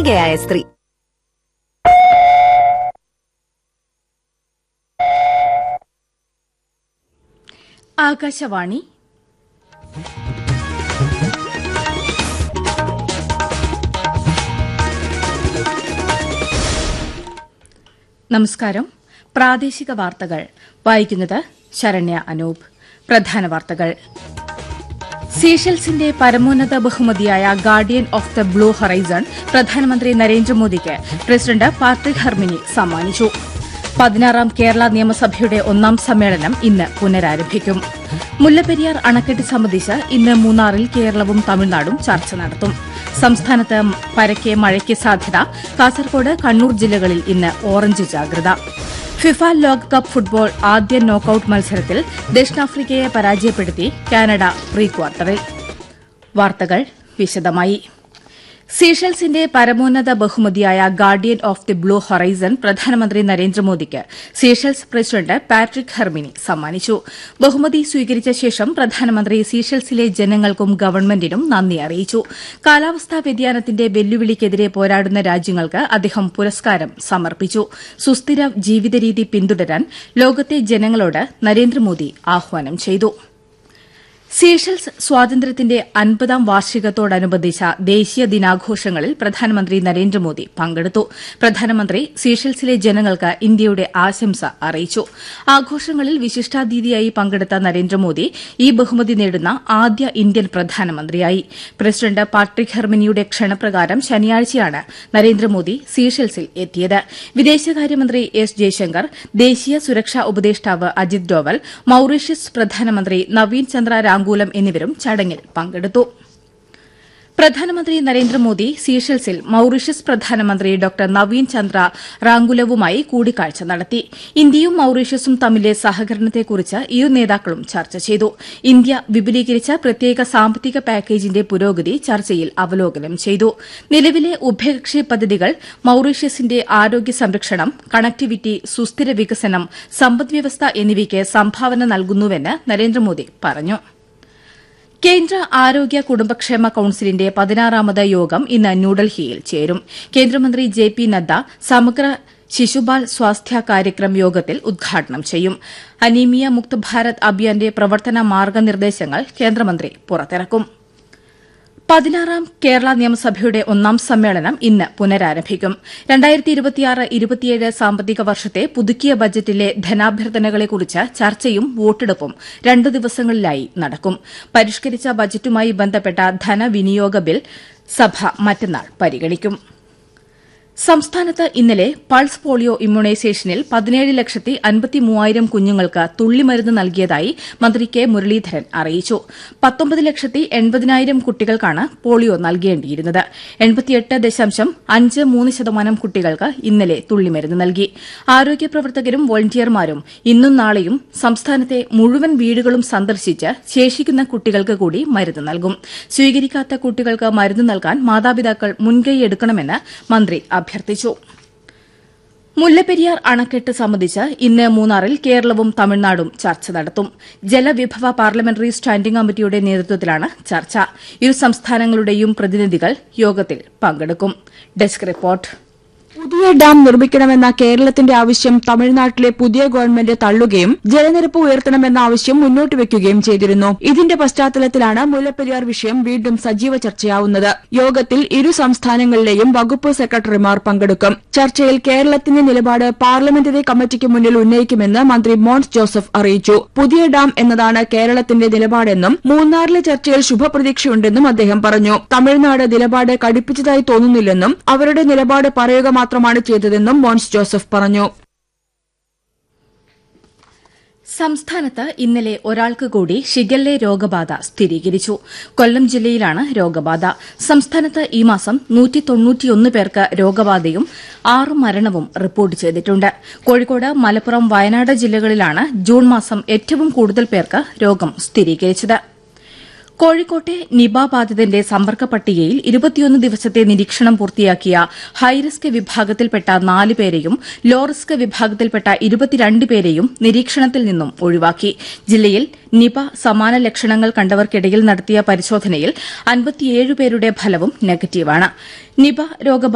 മാതൃകയായ സ്ത്രീ ആകാശവാണി നമസ്കാരം പ്രാദേശിക വാർത്തകൾ വായിക്കുന്നത് ശരണ്യ അനൂപ് പ്രധാന വാർത്തകൾ സീഷെൽസിന്റെ പരമോന്നത ബഹുമതിയായ Guardian of the Blue Horizon പ്രധാനമന്ത്രി നരേന്ദ്രമോദിക്ക് പ്രസിഡന്റ് പാട്രിക് ഹെർമിനി സമ്മാനിച്ചു പതിനാറാം കേരള നിയമസഭയുടെ ഒന്നാം സമ്മേളനം ഇന്ന് പുനരാരംഭിക്കും മുല്ലപ്പെരിയാർ അണക്കെട്ട് സംബന്ധിച്ച് ഇന്ന് മൂന്നാറിൽ കേരളവും തമിഴ്നാടും ചർച്ച നടത്തും സംസ്ഥാനത്ത് പരക്കെ മഴയ്ക്ക് സാധ്യത കാസർകോട് കണ്ണൂർ ജില്ലകളിൽ ഇന്ന് ഓറഞ്ച് ജാഗ്രത ഫിഫ ലോകകപ്പ് ഫുട്ബോൾ ആദ്യ നോക്കൌട്ട് മത്സരത്തിൽ ദക്ഷിണാഫ്രിക്കയെ പരാജയപ്പെടുത്തി കാനഡ പ്രീ ക്വാർട്ടറിൽ വാർത്തകൾ വിശദമായി സീഷെൽസിന്റെ പരമോന്നത ബഹുമതിയായ Guardian of the Blue Horizon പ്രധാനമന്ത്രി നരേന്ദ്രമോദിക്ക് സീഷെൽസ് പ്രസിഡന്റ് പാട്രിക് ഹെർമിനി സമ്മാനിച്ചു ബഹുമതി സ്വീകരിച്ച ശേഷം പ്രധാനമന്ത്രി സീഷെൽസിലെ ജനങ്ങൾക്കും ഗവൺമെന്റിനും നന്ദി അറിയിച്ചു കാലാവസ്ഥാ വ്യതിയാനത്തിന്റെ വെല്ലുവിളിക്കെതിരെ പോരാടുന്ന രാജ്യങ്ങൾക്ക് അദ്ദേഹം പുരസ്കാരം സമർപ്പിച്ചു സുസ്ഥിര ജീവിതരീതി പിന്തുടരാൻ ലോകത്തെ ജനങ്ങളോട് നരേന്ദ്രമോദി ആഹ്വാനം ചെയ്തു സീഷെൽസ് സ്വാതന്ത്ര്യത്തിന്റെ അൻപതാം വാർഷികത്തോടനുബന്ധിച്ച ദേശീയ ദിനാഘോഷങ്ങളിൽ പ്രധാനമന്ത്രി നരേന്ദ്രമോദി പങ്കെടുത്തു പ്രധാനമന്ത്രി സീഷെൽസിലെ ജനങ്ങൾക്ക് ഇന്ത്യയുടെ ആശംസ അറിയിച്ചു ആഘോഷങ്ങളിൽ വിശിഷ്ടാതിഥിയായി പങ്കെടുത്ത നരേന്ദ്രമോദി ഈ ബഹുമതി നേടുന്ന ആദ്യ ഇന്ത്യൻ പ്രധാനമന്ത്രിയായി പ്രസിഡന്റ് പാട്രിക് ഹെർമിനിയുടെ ക്ഷണപ്രകാരം ശനിയാഴ്ചയാണ് നരേന്ദ്രമോദി സീഷെൽസിൽ എത്തിയത് വിദേശകാര്യമന്ത്രി എസ് ജയശങ്കർ ദേശീയ സുരക്ഷാ ഉപദേഷ്ടാവ് അജിത് ഡോവൽ മൌറീഷ്യസ് പ്രധാനമന്ത്രി നവീൻ ചന്ദ്ര രാങ്കൂലം എന്നിവരും ചടങ്ങിൽ പങ്കെടുത്തു പ്രധാനമന്ത്രി നരേന്ദ്രമോദി സീഷെൽസിൽ മൌറീഷ്യസ് പ്രധാനമന്ത്രി ഡോക്ടർ നവീൻ ചന്ദ്ര റാങ്കുലവുമായി കൂടിക്കാഴ്ച നടത്തി ഇന്ത്യയും മൌറീഷ്യസും തമ്മിലെ സഹകരണത്തെക്കുറിച്ച് ഇരു നേതാക്കളും ചർച്ച ചെയ്തു ഇന്ത്യ വിപുലീകരിച്ച പ്രത്യേക സാമ്പത്തിക പാക്കേജിന്റെ പുരോഗതി ചർച്ചയിൽ അവലോകനം ചെയ്തു നിലവിലെ ഉഭയകക്ഷി പദ്ധതികൾ മൌറീഷ്യസിന്റെ ആരോഗ്യ സംരക്ഷണം കണക്ടിവിറ്റി സുസ്ഥിര വികസനം സമ്പദ്വ്യവസ്ഥ എന്നിവയ്ക്ക് സംഭാവന നൽകുന്നുവെന്ന് നരേന്ദ്രമോദി പറഞ്ഞു കേന്ദ്ര ആരോഗ്യ കുടുംബക്ഷേമ കൌൺസിലിന്റെ പതിനാറാമത് യോഗം ഇന്ന് ന്യൂഡൽഹിയിൽ ചേരും കേന്ദ്രമന്ത്രി ജെ പി നദ്ദ സമഗ്ര ശിശുബാൽ സ്വാസ്ഥ്യ കാര്യക്രം യോഗത്തിൽ ഉദ്ഘാടനം ചെയ്യും അനീമിയ മുക്ത് ഭാരത് അഭിയാന്റെ പ്രവർത്തന മാർഗനിർദ്ദേശങ്ങൾ കേന്ദ്രമന്ത്രി പുറത്തിറക്കും പതിനാറാം കേരള നിയമസഭയുടെ ഒന്നാം സമ്മേളനം ഇന്ന് പുനരാരംഭിക്കും സാമ്പത്തിക വർഷത്തെ പുതുക്കിയ ബജറ്റിലെ ധനാഭ്യർത്ഥനകളെക്കുറിച്ച് ചർച്ചയും വോട്ടെടുപ്പും രണ്ടു ദിവസങ്ങളിലായി നടക്കും പരിഷ്കരിച്ച ബജറ്റുമായി ബന്ധപ്പെട്ട ധനവിനിയോഗ ബിൽ സഭ മറ്റന്നാൾ പരിഗണിക്കും സംസ്ഥാനത്ത് ഇന്നലെ പൾസ് പോളിയോ ഇമ്മ്യൂണൈസേഷനിൽ പതിനേഴ് ലക്ഷത്തി അൻപത്തി മൂവായിരം കുഞ്ഞുങ്ങൾക്ക് തുള്ളിമരുന്ന് നൽകിയതായി മന്ത്രി കെ മുരളീധരൻ അറിയിച്ചു പത്തൊമ്പത് ലക്ഷത്തി എൺപതിനായിരം കുട്ടികൾക്കാണ് പോളിയോ നൽകേണ്ടിയിരുന്നത് എൺപത്തിയെട്ട് ദശാംശം അഞ്ച് മൂന്ന് ശതമാനം കുട്ടികൾക്ക് ഇന്നലെ തുള്ളിമരുന്ന് നൽകി ആരോഗ്യ പ്രവർത്തകരും വോളണ്ടിയർമാരും ഇന്നും നാളെയും സംസ്ഥാനത്തെ മുഴുവൻ വീടുകളും സന്ദർശിച്ച് ശേഷിക്കുന്ന കുട്ടികൾക്ക് കൂടി മരുന്ന് നൽകും സ്വീകരിക്കാത്ത കുട്ടികൾക്ക് മരുന്ന് നൽകാൻ മാതാപിതാക്കൾ മുൻകൈയെടുക്കണമെന്ന് മന്ത്രി അഭ്യർത്ഥിച്ചു മുല്ലപ്പെരിയാർ അണക്കെട്ട് സംബന്ധിച്ച് ഇന്ന് മൂന്നാറിൽ കേരളവും തമിഴ്നാടും ചർച്ച നടത്തും ജലവിഭവ പാർലമെന്ററി സ്റ്റാൻഡിംഗ് കമ്മിറ്റിയുടെ നേതൃത്വത്തിലാണ് ചർച്ച ഇരു സംസ്ഥാനങ്ങളുടെയും പ്രതിനിധികൾ യോഗത്തിൽ പങ്കെടുക്കും ഡെസ്ക് റിപ്പോർട്ട് പുതിയ ഡാം നിർമ്മിക്കണമെന്ന കേരളത്തിന്റെ ആവശ്യം തമിഴ്നാട്ടിലെ പുതിയ ഗവൺമെന്റ് തള്ളുകയും ജലനിരപ്പ് ഉയർത്തണമെന്ന ആവശ്യം മുന്നോട്ട് വെക്കുകയും ചെയ്തിരുന്നു ഇതിന്റെ പശ്ചാത്തലത്തിലാണ് മുല്ലപ്പെരിയാർ വിഷയം വീണ്ടും സജീവ ചർച്ചയാവുന്നത് യോഗത്തിൽ ഇരു സംസ്ഥാനങ്ങളിലെയും വകുപ്പ് സെക്രട്ടറിമാർ പങ്കെടുക്കും ചർച്ചയിൽ കേരളത്തിന്റെ നിലപാട് പാർലമെന്ററി കമ്മിറ്റിക്ക് മുന്നിൽ ഉന്നയിക്കുമെന്ന് മന്ത്രി മോൻസ് ജോസഫ് അറിയിച്ചു പുതിയ ഡാം എന്നതാണ് കേരളത്തിന്റെ നിലപാടെന്നും മൂന്നാറിലെ ചർച്ചയിൽ ശുഭപ്രതീക്ഷയുണ്ടെന്നും അദ്ദേഹം പറഞ്ഞു തമിഴ്നാട് നിലപാട് കടുപ്പിച്ചതായി തോന്നുന്നില്ലെന്നും അവരുടെ നിലപാട് പറയുക മാത്രമാണ് ചെയ്തതെന്നും മോൻസ് ജോസഫ് പറഞ്ഞു സംസ്ഥാനത്ത് ഇന്നലെ ഒരാൾക്ക് കൂടി ഷിഗല്ലെ രോഗബാധ സ്ഥിരീകരിച്ചു കൊല്ലം ജില്ലയിലാണ് രോഗബാധ സംസ്ഥാനത്ത് ഈ മാസം പേർക്ക് രോഗബാധയും ആറ് മരണവും റിപ്പോർട്ട് ചെയ്തിട്ടുണ്ട് കോഴിക്കോട് മലപ്പുറം വയനാട് ജില്ലകളിലാണ് ജൂൺ മാസം ഏറ്റവും കൂടുതൽ പേർക്ക് രോഗം സ്ഥിരീകരിച്ചത് കോഴിക്കോട്ടെ നിപ ബാധിതന്റെ സമ്പർക്ക പട്ടികയിൽ ഇരുപത്തിയൊന്ന് ദിവസത്തെ നിരീക്ഷണം പൂർത്തിയാക്കിയ ഹൈറിസ്ക് വിഭാഗത്തിൽപ്പെട്ട നാല് പേരെയും ലോ റിസ്ക് വിഭാഗത്തിൽപ്പെട്ട ഇരുപത്തിരണ്ട് പേരെയും നിരീക്ഷണത്തിൽ നിന്നും ഒഴിവാക്കി ജില്ലയിൽ നിപ സമാന ലക്ഷണങ്ങൾ കണ്ടവർക്കിടയിൽ നടത്തിയ പരിശോധനയിൽ അൻപത്തിയേഴ് പേരുടെ ഫലവും നെഗറ്റീവാണ് നിപ രോഗ